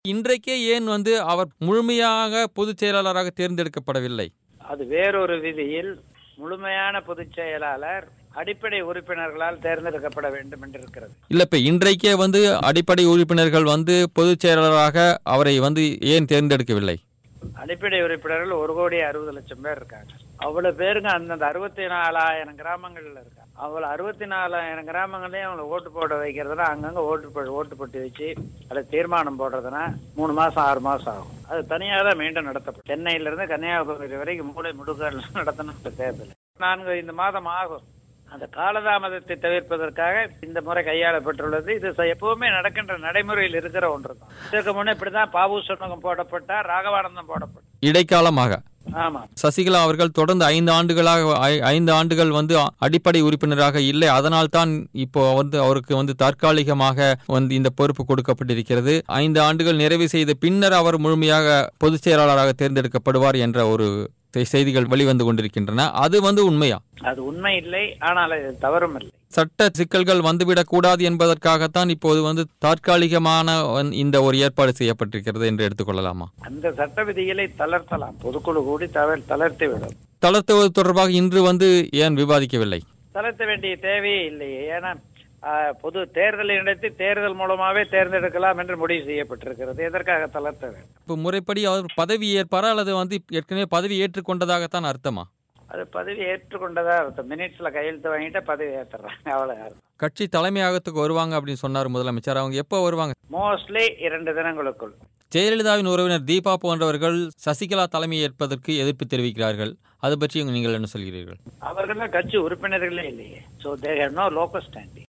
இன்றைக்கே ஏன் வந்து அவர் முழுமையாக பொதுச் செயலாளராக தேர்ந்தெடுக்கப்படவில்லை அது வேறொரு விதியில் முழுமையான பொதுச் செயலாளர் அடிப்படை உறுப்பினர்களால் தேர்ந்தெடுக்கப்பட வேண்டும் என்று இருக்கிறது இல்ல இப்ப இன்றைக்கே வந்து அடிப்படை உறுப்பினர்கள் வந்து பொதுச் செயலாளராக அவரை வந்து ஏன் தேர்ந்தெடுக்கவில்லை அடிப்படை உறுப்பினர்கள் ஒரு கோடி அறுபது லட்சம் பேர் இருக்காங்க அவ்வளவு பேருங்க அந்தந்த அறுபத்தி நாலாயிரம் கிராமங்கள்ல இருக்காங்க அவ்வளவு அறுபத்தி நாலாயிரம் கிராமங்களையும் அவங்களை ஓட்டு போட வைக்கிறதுனா அங்கங்க ஓட்டு போட்டு ஓட்டு போட்டு வச்சு அதை தீர்மானம் போடுறதுனா மூணு மாசம் ஆறு மாசம் ஆகும் அது தனியாக தான் மீண்டும் நடத்தப்படும் சென்னையில இருந்து கன்னியாகுமரி வரைக்கும் மூளை முடுக்கல் நடத்தணும் இந்த தேர்தல் நான்கு இந்த மாதம் ஆகும் அந்த காலதாமதத்தை தவிர்ப்பதற்காக இந்த முறை கையாளப்பட்டுள்ளது இது ச- எப்பவுமே நடக்கின்ற நடைமுறையில் இருக்கிற ஒன்று தான் இதற்கு முன்னே இப்படிதான் பாபு சண்முகம் போடப்பட்டார் ராகவானந்தம் போடப்பட்டார் இடைக்காலமாக ஆமா சசிகலா அவர்கள் தொடர்ந்து ஐந்து ஆண்டுகளாக ஐ- ஐந்து ஆண்டுகள் வந்து அடிப்படை உறுப்பினராக இல்லை அதனால் தான் இப்போ வந்து அவருக்கு வந்து தற்காலிகமாக வந்து இந்த பொறுப்பு கொடுக்கப்பட்டிருக்கிறது ஐந்து ஆண்டுகள் நிறைவு செய்த பின்னர் அவர் முழுமையாக பொதுச் செயலாளராக தேர்ந்தெடுக்கப்படுவார் என்ற ஒரு செ- செய்திகள் வெளிவந்து கொண்டிருக்கின்றன அது வந்து உண்மையா அது உண்மை இல்லை ஆனால் அது தவறும் இல்லை சட்ட சிக்கல்கள் வந்துவிடக் கூடாது என்பதற்காகத்தான் இப்போது வந்து தற்காலிகமான வந்து இந்த ஒரு ஏற்பாடு செய்யப்பட்டிருக்கிறது என்று எடுத்துக்கொள்ளலாமா அந்த சட்ட விதிகளை தளர்த்தலாம் பொதுக்குழு கூடி தளர் தளர்த்தி விடும் தளர்த்துவது தொடர்பாக இன்று வந்து ஏன் விவாதிக்கவில்லை தளர்த்த வேண்டிய தேவையே இல்லையே ஏன்னா ஆஹ், பொது தேர்தலை நடத்தி தேர்தல் மூலமாவே தேர்ந்தெடுக்கலாம் என்று முடிவு செய்யப்பட்டிருக்கிறது எதற்காக தளர்த்த வேண்டும் இப்போ முறைப்படி அவர் பதவி ஏற்பாரா அல்லது வந்து ஏற்கனவே பதவி ஏற்றுக்கொண்டதாகத்தான் அர்த்தமா அது பதவி ஏற்றுக்கொண்டதா அர்த்தம் மினிட்ஸ்ல கையெழுத்து வாங்கிட்டு பதவி ஏத்துறாங்க அவ்வளவு கட்சி தலைமையகத்துக்கு வருவாங்க அப்படின்னு சொன்னார் முதலமைச்சர் அவங்க எப்போ வருவாங்க மோஸ்ட்லி இரண்டு தினங்களுக்குள் ஜெயலலிதாவின் உறவினர் தீபா போன்றவர்கள் சசிகலா தலைமை ஏற்பதற்கு எதிர்ப்பு தெரிவிக்கிறார்கள் அது பற்றி நீங்கள் என்ன சொல்கிறீர்கள் அவர்கள் கட்சி உறுப்பினர்களே இல்லையே so there no local standing